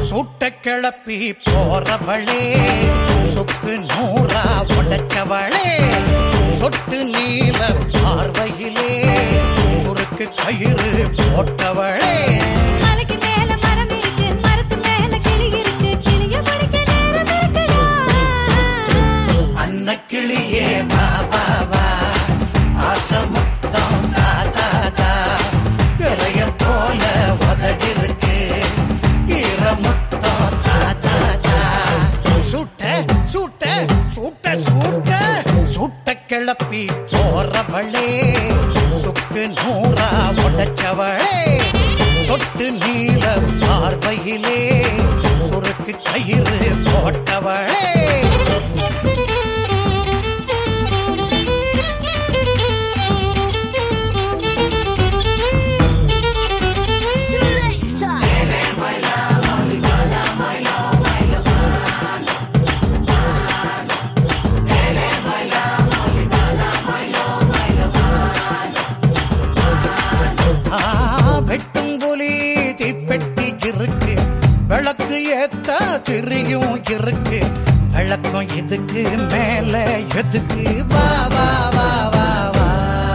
சுட்ட கிளப்பி போறவளே சொக்கு நூறா உடைச்சவளே சொட்டு நீல பார்வையிலே சுருக்கு கயிறு போட்டவளே மலைக்கு மேல மரம் இருக்கு மரத்து மேல கிளி இருக்கு கிளிய பிடிக்க நேரம் இருக்குடா அன்னக்கிளியே வா வா வா ஆசமுத்தம் தா தா தா இளையர் போல உதடிருக்கு ஈரமுத்தம் தா தா தா சுட்ட சுட்ட சுட்ட சுட்ட சுட்ட கிளப்பி போறவளே சுக்கு நூறா உடைச்சவளே சொட்டு நீல பார்வையிலே சுருக்கு கயிறு போட்டவளே ஆ, வெட்டும் புலி தீப்பெட்டி இருக்கு விளக்கு ஏத்த திரியும் இருக்கு விளக்கம் இதுக்கு மேல எதுக்கு வா வா வா வா வா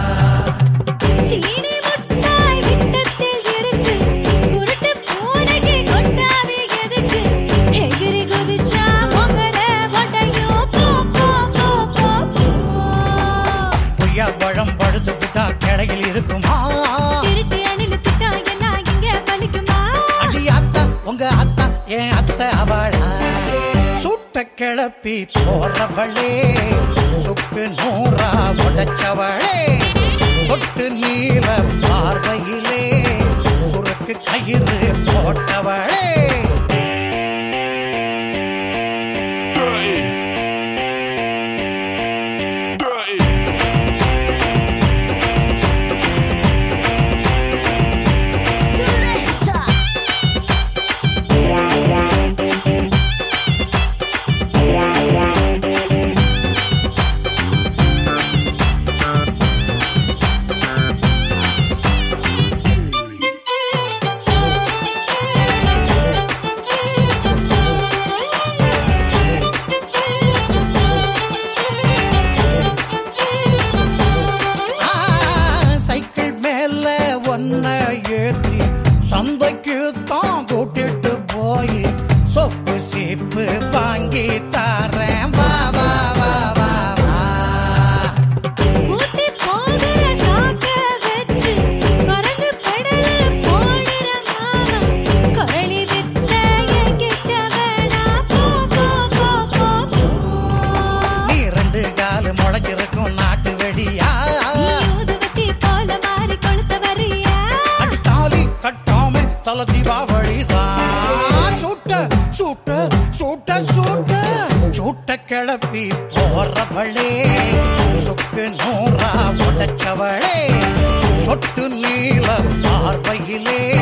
சீனி முட்டாய் விட்டத்தில் இருக்கு குருட்டு பூனைக்கு கொட்டாவி எதுக்கு எகிரி குதிச்சா பொங்கல வட்டையும் போ போ போ போ போ பொய்யா பழம் பழுது புட்டா கிளையில் இருக்குமா திருட்டு அணில திட்டா எல்லாம் இங்க பலிக்குமா அடி அத்தா உங்க அத்தா என் அத்தை அவளா சுட்ட கிளப்பி போறவளே சுக்கு நூறா உடைச்சவளே சொட்டு நீல பார்வையிலே சுருக்கு கயிறு போட்டவளே ஆ, சைக்கிள் மேல ஒன்ன ஏத்தி சந்தைக்கு தான் கூட்டிட்டு போய் சொப்பு சீப்பு வாங்கி தாரேன் வா வா வா வா வா ஊட்டி போகிற சாக்க வச்சு குரங்கு பெடல போடுற மாமா குரளி வித்த என்கிட்ட வேணா போ போ போ போ போ நீ ரெண்டு காலு முளைச்சிருக்கும் நாட்டு வெடியா நீ ஊதுவத்தி போல மாறி கொளுத்த வரியா அடி தாலி கட்டாம தல தீபாவளிதான் சுட்ட சுட்ட சுட்ட சுட்ட சுட்ட கிளப்பி போறவளே சொக்கு நூறா உடைச்சவளே சொட்டு நீல பார்வையிலே